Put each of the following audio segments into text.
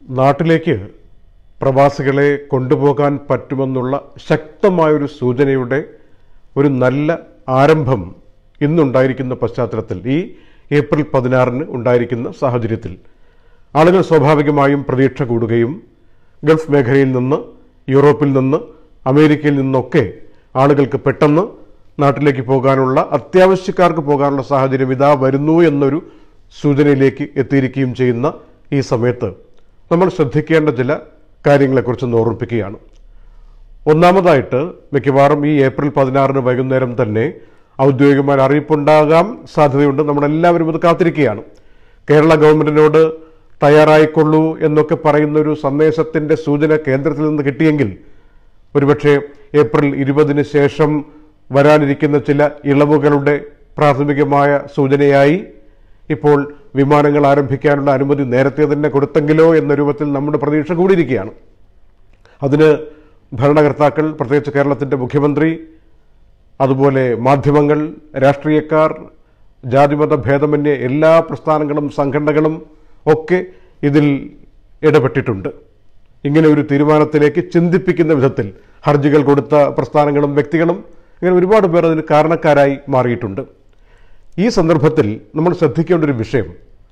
നാട്ടിലേക്ക് പ്രവാസികളെ കൊണ്ടുപോകാൻ പറ്റുമെന്നുള്ള ശക്തമായൊരു സൂചനയുടെ ഒരു നല്ല ആരംഭം ഇന്നുണ്ടായിരിക്കുന്ന പശ്ചാത്തലത്തിൽ ഈ ഏപ്രിൽ പതിനാറിന് ഉണ്ടായിരിക്കുന്ന സാഹചര്യത്തിൽ ആളുകൾ സ്വാഭാവികമായും പ്രതീക്ഷ കൂടുകയും ഗൾഫ് മേഖലയിൽ നിന്ന് യൂറോപ്പിൽ നിന്ന് അമേരിക്കയിൽ നിന്നൊക്കെ ആളുകൾക്ക് പെട്ടെന്ന് നാട്ടിലേക്ക് പോകാനുള്ള അത്യാവശ്യക്കാർക്ക് പോകാനുള്ള സാഹചര്യം ഇതാ വരുന്നു എന്നൊരു സൂചനയിലേക്ക് എത്തിയിരിക്കുകയും ചെയ്യുന്ന ഈ സമയത്ത് നമ്മൾ ശ്രദ്ധിക്കേണ്ട ചില കാര്യങ്ങളെക്കുറിച്ച് ഒന്ന് ഓർമ്മിപ്പിക്കുകയാണ് ഒന്നാമതായിട്ട് മിക്കവാറും ഈ ഏപ്രിൽ പതിനാറിന് വൈകുന്നേരം തന്നെ ഔദ്യോഗികമായ അറിയിപ്പുണ്ടാകാൻ സാധ്യതയുണ്ട് നമ്മളെല്ലാവരും അത് കാത്തിരിക്കുകയാണ് കേരള ഗവൺമെന്റിനോട് തയ്യാറായിക്കൊള്ളൂ എന്നൊക്കെ പറയുന്ന ഒരു സന്ദേശത്തിന്റെ സൂചന കേന്ദ്രത്തിൽ നിന്ന് കിട്ടിയെങ്കിൽ ഒരുപക്ഷെ ഏപ്രിൽ ഇരുപതിന് ശേഷം വരാനിരിക്കുന്ന ചില ഇളവുകളുടെ പ്രാഥമികമായ സൂചനയായി ഇപ്പോൾ വിമാനങ്ങൾ ആരംഭിക്കാനുള്ള അനുമതി നേരത്തെ തന്നെ കൊടുത്തെങ്കിലോ എന്ന രൂപത്തിൽ നമ്മുടെ പ്രതീക്ഷ കൂടിയിരിക്കുകയാണ് അതിന് ഭരണകർത്താക്കൾ പ്രത്യേകിച്ച് കേരളത്തിൻ്റെ മുഖ്യമന്ത്രി അതുപോലെ മാധ്യമങ്ങൾ രാഷ്ട്രീയക്കാർ ജാതിമത ഭേദമന്യേ എല്ലാ പ്രസ്ഥാനങ്ങളും സംഘടനകളും ഒക്കെ ഇതിൽ ഇടപെട്ടിട്ടുണ്ട് ഇങ്ങനെ ഒരു തീരുമാനത്തിലേക്ക് ചിന്തിപ്പിക്കുന്ന വിധത്തിൽ ഹർജികൾ കൊടുത്ത പ്രസ്ഥാനങ്ങളും വ്യക്തികളും ഇങ്ങനെ ഒരുപാട് പേർ അതിന് കാരണക്കാരായി മാറിയിട്ടുണ്ട് ഈ സന്ദർഭത്തിൽ നമ്മൾ ശ്രദ്ധിക്കേണ്ട ഒരു വിഷയം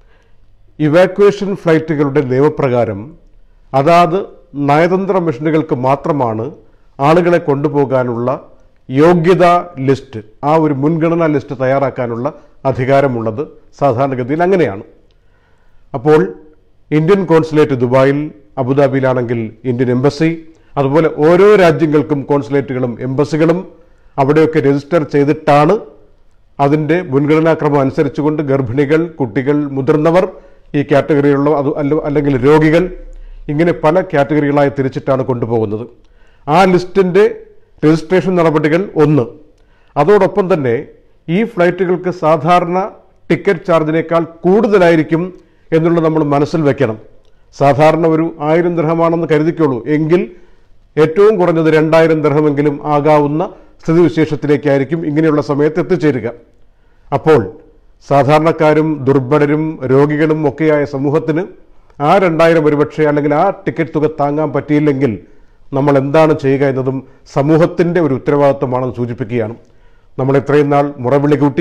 ഇവാക്വേഷൻ ഫ്ലൈറ്റുകളുടെ നിയമപ്രകാരം അതാത് നയതന്ത്ര മിഷനുകൾക്ക് മാത്രമാണ് ആളുകളെ കൊണ്ടുപോകാനുള്ള യോഗ്യതാ ലിസ്റ്റ് ആ ഒരു മുൻഗണനാ ലിസ്റ്റ് തയ്യാറാക്കാനുള്ള അധികാരമുള്ളത് സാധാരണഗതിയിൽ അങ്ങനെയാണ് അപ്പോൾ ഇന്ത്യൻ കോൺസുലേറ്റ് ദുബായിൽ അബുദാബിയിലാണെങ്കിൽ ഇന്ത്യൻ എംബസി അതുപോലെ ഓരോ രാജ്യങ്ങൾക്കും കോൺസുലേറ്റുകളും എംബസികളും അവിടെയൊക്കെ രജിസ്റ്റർ ചെയ്തിട്ടാണ് അതിൻ്റെ മുൻഗണനാക്രമം അനുസരിച്ചുകൊണ്ട് ഗർഭിണികൾ കുട്ടികൾ മുതിർന്നവർ ഈ കാറ്റഗറിയിലുള്ള അത് അല്ല അല്ലെങ്കിൽ രോഗികൾ ഇങ്ങനെ പല കാറ്റഗറികളായി തിരിച്ചിട്ടാണ് കൊണ്ടുപോകുന്നത് ആ ലിസ്റ്റിൻ്റെ രജിസ്ട്രേഷൻ നടപടികൾ ഒന്ന് അതോടൊപ്പം തന്നെ ഈ ഫ്ലൈറ്റുകൾക്ക് സാധാരണ ടിക്കറ്റ് ചാർജിനേക്കാൾ കൂടുതലായിരിക്കും എന്നുള്ളത് നമ്മൾ മനസ്സിൽ വെക്കണം സാധാരണ ഒരു ആയിരം ദർഹമാണെന്ന് കരുതിക്കോളൂ എങ്കിൽ ഏറ്റവും കുറഞ്ഞത് രണ്ടായിരം ദർഹമെങ്കിലും ആകാവുന്ന സ്ഥിതിവിശേഷത്തിലേക്കായിരിക്കും ഇങ്ങനെയുള്ള സമയത്ത് എത്തിച്ചേരുക അപ്പോൾ സാധാരണക്കാരും ദുർബലരും രോഗികളും ഒക്കെയായ സമൂഹത്തിന് ആ രണ്ടായിരം ഒരുപക്ഷെ അല്ലെങ്കിൽ ആ ടിക്കറ്റ് തുക താങ്ങാൻ പറ്റിയില്ലെങ്കിൽ നമ്മൾ എന്താണ് ചെയ്യുക എന്നതും സമൂഹത്തിൻ്റെ ഒരു ഉത്തരവാദിത്വമാണെന്ന് സൂചിപ്പിക്കുകയാണ് നമ്മൾ ഇത്രയും നാൾ മുറവിളി കൂട്ടി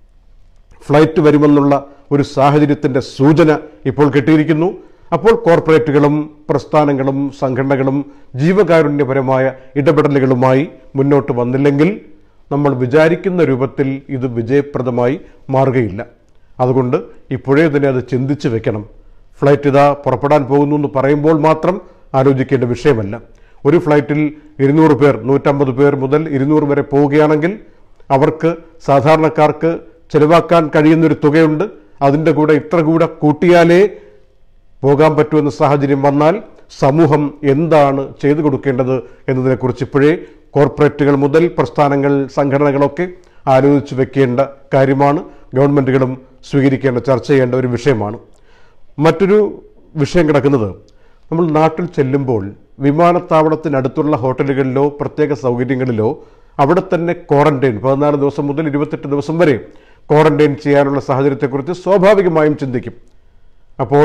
ഫ്ലൈറ്റ് വരുമെന്നുള്ള ഒരു സാഹചര്യത്തിൻ്റെ സൂചന ഇപ്പോൾ കിട്ടിയിരിക്കുന്നു അപ്പോൾ കോർപ്പറേറ്റുകളും പ്രസ്ഥാനങ്ങളും സംഘടനകളും ജീവകാരുണ്യപരമായ ഇടപെടലുകളുമായി മുന്നോട്ട് വന്നില്ലെങ്കിൽ നമ്മൾ വിചാരിക്കുന്ന രൂപത്തിൽ ഇത് വിജയപ്രദമായി മാറുകയില്ല അതുകൊണ്ട് ഇപ്പോഴേ തന്നെ അത് ചിന്തിച്ച് വെക്കണം ഫ്ലൈറ്റ് ഇതാ പുറപ്പെടാൻ പോകുന്നു എന്ന് പറയുമ്പോൾ മാത്രം ആലോചിക്കേണ്ട വിഷയമല്ല ഒരു ഫ്ലൈറ്റിൽ ഇരുന്നൂറ് പേർ നൂറ്റമ്പത് പേർ മുതൽ ഇരുന്നൂറ് വരെ പോവുകയാണെങ്കിൽ അവർക്ക് സാധാരണക്കാർക്ക് ചെലവാക്കാൻ കഴിയുന്നൊരു തുകയുണ്ട് അതിൻ്റെ കൂടെ ഇത്ര കൂടെ കൂട്ടിയാലേ പോകാൻ പറ്റുമെന്ന സാഹചര്യം വന്നാൽ സമൂഹം എന്താണ് ചെയ്തു കൊടുക്കേണ്ടത് എന്നതിനെക്കുറിച്ച് ഇപ്പോഴേ കോർപ്പറേറ്റുകൾ മുതൽ പ്രസ്ഥാനങ്ങൾ സംഘടനകളൊക്കെ ആലോചിച്ച് വെക്കേണ്ട കാര്യമാണ് ഗവൺമെൻറ്റുകളും സ്വീകരിക്കേണ്ട ചർച്ച ചെയ്യേണ്ട ഒരു വിഷയമാണ് മറ്റൊരു വിഷയം കിടക്കുന്നത് നമ്മൾ നാട്ടിൽ ചെല്ലുമ്പോൾ വിമാനത്താവളത്തിനടുത്തുള്ള ഹോട്ടലുകളിലോ പ്രത്യേക സൗകര്യങ്ങളിലോ അവിടെ തന്നെ ക്വാറന്റൈൻ പതിനാല് ദിവസം മുതൽ ഇരുപത്തെട്ട് ദിവസം വരെ ക്വാറന്റൈൻ ചെയ്യാനുള്ള സാഹചര്യത്തെക്കുറിച്ച് സ്വാഭാവികമായും ചിന്തിക്കും അപ്പോൾ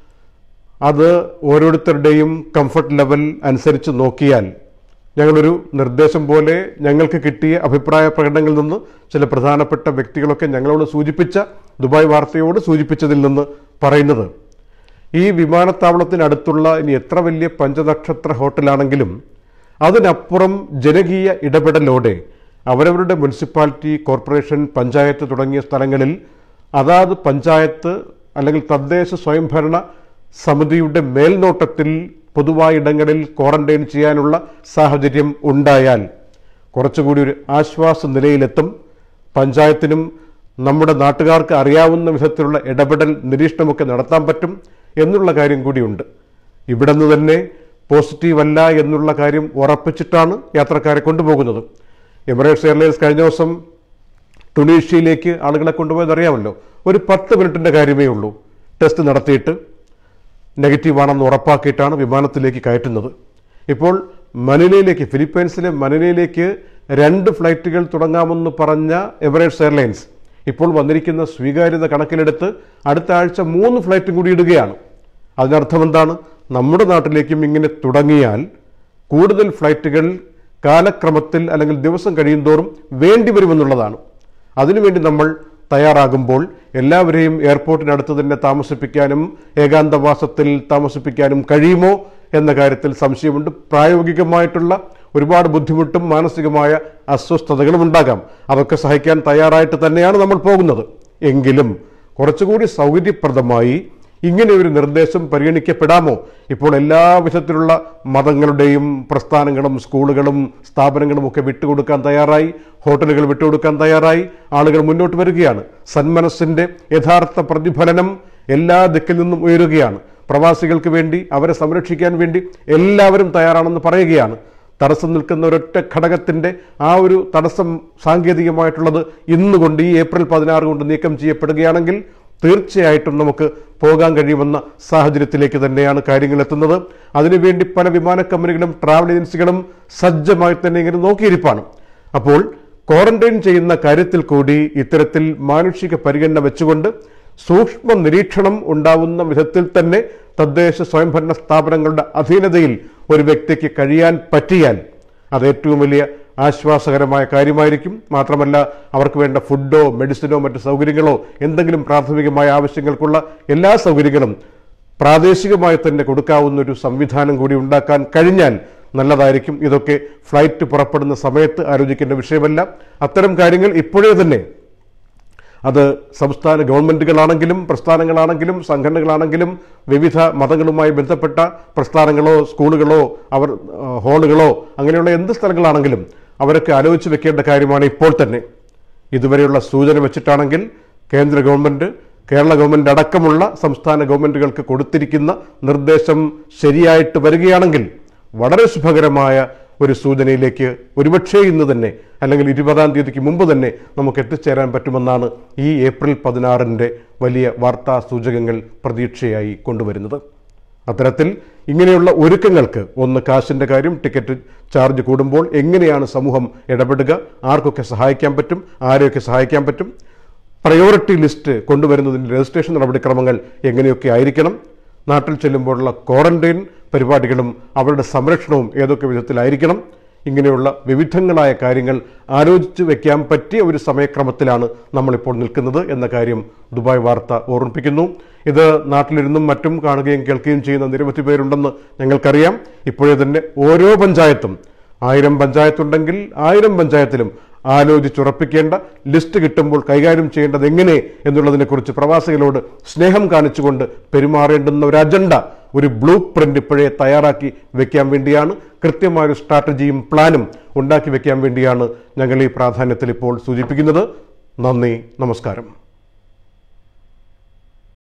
അത് ഓരോരുത്തരുടെയും കംഫർട്ട് ലെവൽ അനുസരിച്ച് നോക്കിയാൽ ഞങ്ങളൊരു നിർദ്ദേശം പോലെ ഞങ്ങൾക്ക് കിട്ടിയ അഭിപ്രായ പ്രകടനങ്ങളിൽ നിന്ന് ചില പ്രധാനപ്പെട്ട വ്യക്തികളൊക്കെ ഞങ്ങളോട് സൂചിപ്പിച്ച ദുബായ് വാർത്തയോട് സൂചിപ്പിച്ചതിൽ നിന്ന് പറയുന്നത് ഈ വിമാനത്താവളത്തിനടുത്തുള്ള ഇനി എത്ര വലിയ പഞ്ചനക്ഷത്ര ഹോട്ടലാണെങ്കിലും അതിനപ്പുറം ജനകീയ ഇടപെടലോടെ അവരവരുടെ മുനിസിപ്പാലിറ്റി കോർപ്പറേഷൻ പഞ്ചായത്ത് തുടങ്ങിയ സ്ഥലങ്ങളിൽ അതാത് പഞ്ചായത്ത് അല്ലെങ്കിൽ തദ്ദേശ സ്വയംഭരണ സമിതിയുടെ മേൽനോട്ടത്തിൽ പൊതുവായ ഇടങ്ങളിൽ ക്വാറന്റൈൻ ചെയ്യാനുള്ള സാഹചര്യം ഉണ്ടായാൽ കുറച്ചുകൂടി ഒരു ആശ്വാസ നിലയിലെത്തും പഞ്ചായത്തിനും നമ്മുടെ നാട്ടുകാർക്ക് അറിയാവുന്ന വിധത്തിലുള്ള ഇടപെടൽ നിരീക്ഷണമൊക്കെ നടത്താൻ പറ്റും എന്നുള്ള കാര്യം കൂടിയുണ്ട് ഇവിടെ നിന്ന് തന്നെ പോസിറ്റീവ് അല്ല എന്നുള്ള കാര്യം ഉറപ്പിച്ചിട്ടാണ് യാത്രക്കാരെ കൊണ്ടുപോകുന്നത് എമിറേറ്റ്സ് എയർലൈൻസ് കഴിഞ്ഞ ദിവസം ടുണീഷ്യയിലേക്ക് ആളുകളെ കൊണ്ടുപോയത് അറിയാമല്ലോ ഒരു പത്ത് മിനിറ്റിൻ്റെ കാര്യമേ ഉള്ളൂ ടെസ്റ്റ് നടത്തിയിട്ട് നെഗറ്റീവ് ആണെന്ന് ഉറപ്പാക്കിയിട്ടാണ് വിമാനത്തിലേക്ക് കയറ്റുന്നത് ഇപ്പോൾ മനിലയിലേക്ക് ഫിലിപ്പൈൻസിലെ മനിലയിലേക്ക് രണ്ട് ഫ്ലൈറ്റുകൾ തുടങ്ങാമെന്ന് പറഞ്ഞ എമിറേറ്റ്സ് എയർലൈൻസ് ഇപ്പോൾ വന്നിരിക്കുന്ന സ്വീകാര്യത കണക്കിലെടുത്ത് അടുത്ത ആഴ്ച മൂന്ന് ഫ്ലൈറ്റും കൂടി ഇടുകയാണ് അതിനർത്ഥം എന്താണ് നമ്മുടെ നാട്ടിലേക്കും ഇങ്ങനെ തുടങ്ങിയാൽ കൂടുതൽ ഫ്ലൈറ്റുകൾ കാലക്രമത്തിൽ അല്ലെങ്കിൽ ദിവസം കഴിയുന്തോറും വേണ്ടി വരുമെന്നുള്ളതാണ് അതിനുവേണ്ടി നമ്മൾ തയ്യാറാകുമ്പോൾ എല്ലാവരെയും എയർപോർട്ടിനടുത്ത് തന്നെ താമസിപ്പിക്കാനും ഏകാന്തവാസത്തിൽ താമസിപ്പിക്കാനും കഴിയുമോ എന്ന കാര്യത്തിൽ സംശയമുണ്ട് പ്രായോഗികമായിട്ടുള്ള ഒരുപാട് ബുദ്ധിമുട്ടും മാനസികമായ അസ്വസ്ഥതകളും ഉണ്ടാകാം അതൊക്കെ സഹിക്കാൻ തയ്യാറായിട്ട് തന്നെയാണ് നമ്മൾ പോകുന്നത് എങ്കിലും കുറച്ചുകൂടി സൗകര്യപ്രദമായി ഇങ്ങനെ ഒരു നിർദ്ദേശം പരിഗണിക്കപ്പെടാമോ ഇപ്പോൾ എല്ലാ വിധത്തിലുള്ള മതങ്ങളുടെയും പ്രസ്ഥാനങ്ങളും സ്കൂളുകളും സ്ഥാപനങ്ങളും ഒക്കെ വിട്ടുകൊടുക്കാൻ തയ്യാറായി ഹോട്ടലുകൾ വിട്ടുകൊടുക്കാൻ തയ്യാറായി ആളുകൾ മുന്നോട്ട് വരികയാണ് സന്മനസ്സിന്റെ യഥാർത്ഥ പ്രതിഫലനം എല്ലാ ദിക്കിൽ നിന്നും ഉയരുകയാണ് പ്രവാസികൾക്ക് വേണ്ടി അവരെ സംരക്ഷിക്കാൻ വേണ്ടി എല്ലാവരും തയ്യാറാണെന്ന് പറയുകയാണ് തടസ്സം നിൽക്കുന്ന ഒരൊറ്റ ഘടകത്തിന്റെ ആ ഒരു തടസ്സം സാങ്കേതികമായിട്ടുള്ളത് ഇന്നുകൊണ്ട് ഈ ഏപ്രിൽ പതിനാറ് കൊണ്ട് നീക്കം ചെയ്യപ്പെടുകയാണെങ്കിൽ തീർച്ചയായിട്ടും നമുക്ക് പോകാൻ കഴിയുമെന്ന സാഹചര്യത്തിലേക്ക് തന്നെയാണ് കാര്യങ്ങൾ എത്തുന്നത് അതിനുവേണ്ടി പല വിമാന കമ്പനികളും ട്രാവൽ ഏജൻസികളും സജ്ജമായി തന്നെ ഇങ്ങനെ നോക്കിയിരിപ്പാണ് അപ്പോൾ ക്വാറന്റൈൻ ചെയ്യുന്ന കാര്യത്തിൽ കൂടി ഇത്തരത്തിൽ മാനുഷിക പരിഗണന വെച്ചുകൊണ്ട് സൂക്ഷ്മ നിരീക്ഷണം ഉണ്ടാവുന്ന വിധത്തിൽ തന്നെ തദ്ദേശ സ്വയംഭരണ സ്ഥാപനങ്ങളുടെ അധീനതയിൽ ഒരു വ്യക്തിക്ക് കഴിയാൻ പറ്റിയാൽ അത് ഏറ്റവും വലിയ ആശ്വാസകരമായ കാര്യമായിരിക്കും മാത്രമല്ല അവർക്ക് വേണ്ട ഫുഡോ മെഡിസിനോ മറ്റ് സൗകര്യങ്ങളോ എന്തെങ്കിലും പ്രാഥമികമായ ആവശ്യങ്ങൾക്കുള്ള എല്ലാ സൗകര്യങ്ങളും പ്രാദേശികമായി തന്നെ കൊടുക്കാവുന്ന ഒരു സംവിധാനം കൂടി ഉണ്ടാക്കാൻ കഴിഞ്ഞാൽ നല്ലതായിരിക്കും ഇതൊക്കെ ഫ്ലൈറ്റ് പുറപ്പെടുന്ന സമയത്ത് ആലോചിക്കേണ്ട വിഷയമല്ല അത്തരം കാര്യങ്ങൾ ഇപ്പോഴേ തന്നെ അത് സംസ്ഥാന ഗവൺമെൻറ്റുകളാണെങ്കിലും പ്രസ്ഥാനങ്ങളാണെങ്കിലും സംഘടനകളാണെങ്കിലും വിവിധ മതങ്ങളുമായി ബന്ധപ്പെട്ട പ്രസ്ഥാനങ്ങളോ സ്കൂളുകളോ അവർ ആ, ഹാളുകളോ അങ്ങനെയുള്ള എന്ത് സ്ഥലങ്ങളാണെങ്കിലും അവരൊക്കെ ആലോചിച്ച് വെക്കേണ്ട കാര്യമാണ് ഇപ്പോൾ തന്നെ ഇതുവരെയുള്ള സൂചന വെച്ചിട്ടാണെങ്കിൽ കേന്ദ്ര ഗവൺമെൻറ് കേരള ഗവൺമെൻറ് അടക്കമുള്ള സംസ്ഥാന ഗവൺമെൻറ്റുകൾക്ക് കൊടുത്തിരിക്കുന്ന നിർദ്ദേശം ശരിയായിട്ട് വരികയാണെങ്കിൽ വളരെ ശുഭകരമായ ഒരു സൂചനയിലേക്ക് ഒരുപക്ഷേ ഇന്ന് തന്നെ അല്ലെങ്കിൽ ഇരുപതാം തീയതിക്ക് മുമ്പ് തന്നെ നമുക്ക് എത്തിച്ചേരാൻ പറ്റുമെന്നാണ് ഈ ഏപ്രിൽ പതിനാറിൻ്റെ വലിയ വാർത്താ സൂചകങ്ങൾ പ്രതീക്ഷയായി കൊണ്ടുവരുന്നത് അത്തരത്തിൽ ഇങ്ങനെയുള്ള ഒരുക്കങ്ങൾക്ക് ഒന്ന് കാശിൻ്റെ കാര്യം ടിക്കറ്റ് ചാർജ് കൂടുമ്പോൾ എങ്ങനെയാണ് സമൂഹം ഇടപെടുക ആർക്കൊക്കെ സഹായിക്കാൻ പറ്റും ആരെയൊക്കെ സഹായിക്കാൻ പറ്റും പ്രയോറിറ്റി ലിസ്റ്റ് കൊണ്ടുവരുന്നതിൻ്റെ രജിസ്ട്രേഷൻ നടപടിക്രമങ്ങൾ എങ്ങനെയൊക്കെ ആയിരിക്കണം നാട്ടിൽ ചെല്ലുമ്പോഴുള്ള ക്വാറന്റൈൻ പരിപാടികളും അവരുടെ സംരക്ഷണവും ഏതൊക്കെ വിധത്തിലായിരിക്കണം ഇങ്ങനെയുള്ള വിവിധങ്ങളായ കാര്യങ്ങൾ ആലോചിച്ച് വെക്കാൻ പറ്റിയ ഒരു സമയക്രമത്തിലാണ് നമ്മളിപ്പോൾ നിൽക്കുന്നത് എന്ന കാര്യം ദുബായ് വാർത്ത ഓർമ്മിപ്പിക്കുന്നു ഇത് നാട്ടിലിരുന്നും മറ്റും കാണുകയും കേൾക്കുകയും ചെയ്യുന്ന നിരവധി പേരുണ്ടെന്ന് ഞങ്ങൾക്കറിയാം ഇപ്പോഴേ തന്നെ ഓരോ പഞ്ചായത്തും ആയിരം പഞ്ചായത്തുണ്ടെങ്കിൽ ആയിരം പഞ്ചായത്തിലും ആലോചിച്ചുറപ്പിക്കേണ്ട ലിസ്റ്റ് കിട്ടുമ്പോൾ കൈകാര്യം ചെയ്യേണ്ടത് എങ്ങനെ എന്നുള്ളതിനെക്കുറിച്ച് പ്രവാസികളോട് സ്നേഹം കാണിച്ചുകൊണ്ട് പെരുമാറേണ്ടുന്ന ഒരു അജണ്ട ഒരു ബ്ലൂ പ്രിന്റ് ഇപ്പോഴേ തയ്യാറാക്കി വെക്കാൻ വേണ്ടിയാണ് കൃത്യമായൊരു സ്ട്രാറ്റജിയും പ്ലാനും ഉണ്ടാക്കി വെക്കാൻ വേണ്ടിയാണ് ഞങ്ങൾ ഈ പ്രാധാന്യത്തിൽ ഇപ്പോൾ സൂചിപ്പിക്കുന്നത് നന്ദി നമസ്കാരം